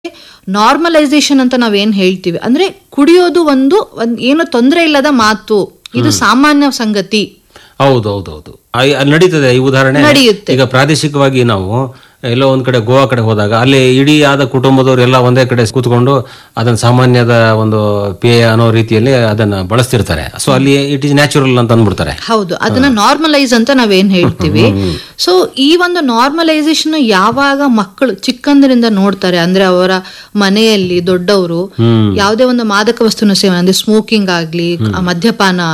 Normalisation ಅಂತ ನಾವೇನ್ ಹೇಳ್ತೀವಿ ಅಂದ್ರೆ ಕುಡಿಯೋದು ಒಂದು ಒಂದ್ ಏನು ತೊಂದರೆ ಇಲ್ಲದ ಮಾತು ಇದು ಸಾಮಾನ್ಯ ಸಂಗತಿ ಹೌದು ಹೌದು ಹೌದು ಆ- ಅಲ್ಲಿ ನಡೀತದೆ ಈ ಉದಾಹರಣೆ ನಡೆಯುತ್ತೆ. ಈಗ ಪ್ರಾದೇಶಿಕವಾಗಿ ನಾವು ಎಲ್ಲೋ ಒಂದ್ ಕಡೆ ಗೋವಾ ಕಡೆ ಹೋದಾಗ ಅಲ್ಲಿ ಇಡೀ ಆದ ಕುಟುಂಬದವರು ಎಲ್ಲ ಒಂದೇ ಕಡೆ ಕೂತ್ಕೊಂಡು ಅದನ್ನ ಸಾಮಾನ್ಯದ ಒಂದು ಪೇಯ ಅನ್ನೋ ರೀತಿಯಲ್ಲಿ ಅದನ್ನ ಬಳಸ್ತಿರ್ತಾರೆ ಸೊ ಅಲ್ಲಿ ಇಟ್ ಇಸ್ ನ್ಯಾಚುರಲ್ ಅಂತ ಅಂದ್ಬಿಡ್ತಾರೆ ಹೌದು ಅದನ್ನ ನಾರ್ಮಲೈಸ್ ಅಂತ ನಾವೇನ್ ಹೇಳ್ತೀವಿ ಸೊ ಈ ಒಂದು ನಾರ್ಮಲೈಸೇಷನ್ ಯಾವಾಗ ಮಕ್ಕಳು ಚಿಕ್ಕಂದ್ರಿಂದ ನೋಡ್ತಾರೆ ಅಂದ್ರೆ ಅವರ ಮನೆಯಲ್ಲಿ ದೊಡ್ಡವರು ಯಾವುದೇ ಒಂದು ಮಾದಕ ವಸ್ತುನ ಸೇವನೆ ಅಂದ್ರೆ ಸ್ಮೋಕಿಂಗ್ ಆಗ್ಲಿ ಮದ್ಯಪಾನ